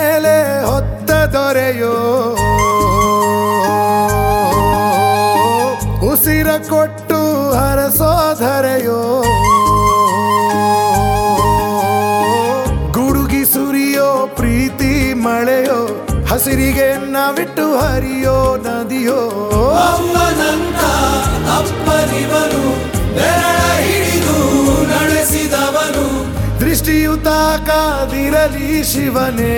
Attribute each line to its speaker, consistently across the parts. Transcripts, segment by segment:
Speaker 1: ಮೇಲೆ ಹೊತ್ತ ದೊರೆಯೋ ಉಸಿರ ಕೊಟ್ಟು ಹರಸೋಧರೆಯೋ ಗುಡುಗಿ ಸುರಿಯೋ ಪ್ರೀತಿ ಮಳೆಯೋ ಹಸಿರಿಗೆ ನಾವಿಟ್ಟು ಹರಿಯೋ ನದಿಯೋ
Speaker 2: ಅಮ್ಮನಂತ ಅಪ್ಪನಿವನು ಬೆರಳ ಹಿಡಿದು ನಡೆಸಿದವನು
Speaker 1: ದೃಷ್ಟಿಯು ತಾಕಾದಿರಲಿ ಶಿವನೇ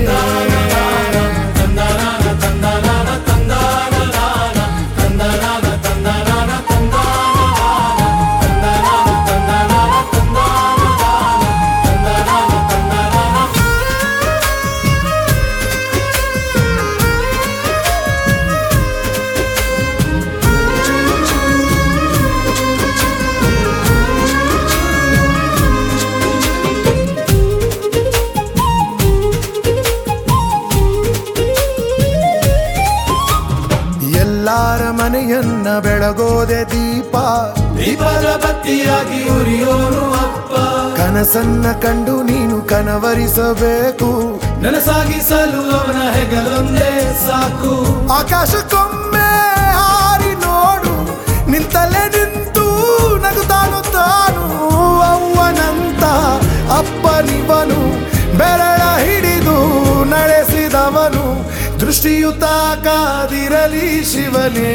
Speaker 1: ಎಲ್ಲಾರ ಮನೆಯನ್ನ ಬೆಳಗೋದೆ ದೀಪ
Speaker 2: ದೀಪದ ಬತ್ತಿಯಾಗಿ ಉರಿಯೋನು ಅಪ್ಪ
Speaker 1: ಕನಸನ್ನ ಕಂಡು ನೀನು ಕನವರಿಸಬೇಕು
Speaker 2: ನನಸಾಗಿಸಲು ಅವನ ಹೆಗಲೊಂದೇ ಸಾಕು
Speaker 1: ಆಕಾಶಕ್ಕೊಮ್ಮೆ ಹಾರಿ ನೋಡು ನಿಂತಲ್ಲೇ ನಿಂತು ನಗುತ್ತಾನು ತಾನು ಅವ್ವನಂತ ಅಪ್ಪನಿವನು ಬೆರಳ ಹಿಡಿದು ನಡೆಸಿದವನು ದೃಷ್ಟಿಯು ತಾಕಾದಿರಲಿ ಶಿವನೇ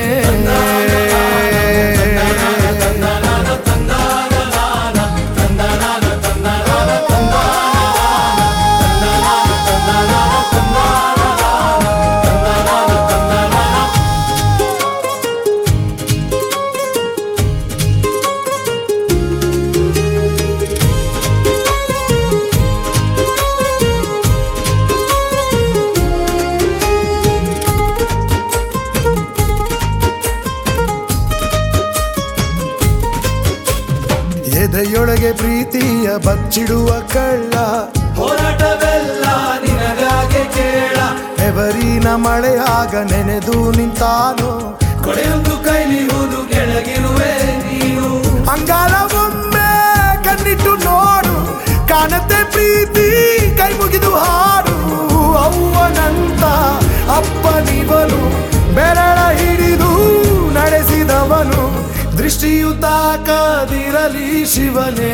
Speaker 1: ಎದೆಯೊಳಗೆ ಪ್ರೀತಿಯ ಬಚ್ಚಿಡುವ ಕಳ್ಳ
Speaker 2: ಹೋರಾಟವೆಲ್ಲ ನಿನಗಾಗೆ ಕೇಳ
Speaker 1: ಎವರಿನ ಮಳೆಯಾಗ ನೆನೆದು ನಿಂತಾನು
Speaker 2: ಕೊಡೆಯೊಂದು ಕೈಲಿರುವುದು ಕೆಳಗಿರುವೆ ನೀನು
Speaker 1: ಅಂಗಾಲವೊಮ್ಮೆ ಕಣ್ಣಿಟ್ಟು ನೋಡು ಕಾಣತ್ತೆ ಪ್ರೀತಿ ಕೈ ಮುಗಿದು ಹಾಡು ಅವ್ವನಂತ ಅಪ್ಪನಿವನು ಬೆರಳ ಹಿಡಿದು ನಡೆಸಿದವನು ದೃಷ್ಟಿಯು ತಾಕದಿರಲಿ ಶಿವನೇ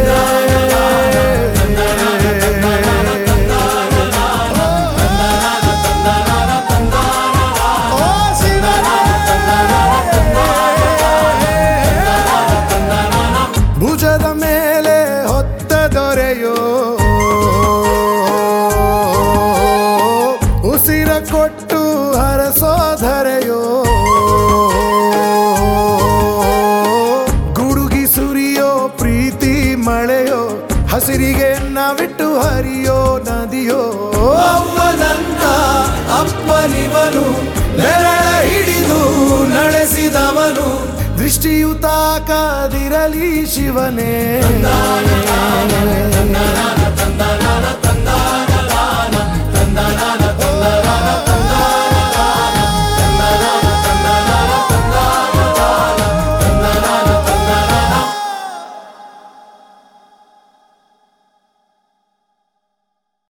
Speaker 1: ಓ ಶಿವನೇ ಭುಜದ ಮೇಲೆ ಹೊತ್ತ ದೊರೆಯೋ ಉಸಿರ ಕೊಟ್ಟು ಹರಸೋಧರೆಯೋ ಗುಡುಗಿ ಸುರಿಯೋ ಪ್ರೀತಿ ಮಳೆಯೋ ಹಸಿರಿಗೆ ನಾವಿಟ್ಟು ಹರಿಯೋ ನದಿಯೋ
Speaker 2: ಅಮ್ಮನಂತ ಅಪ್ಪನಿವನು ಬೆರಳ ಹಿಡಿದು ನಡೆಸಿದವನು
Speaker 1: ದೃಷ್ಟಿಯು ತಾಕದಿರಲಿ ಶಿವನೇ
Speaker 2: ತಂದಾನ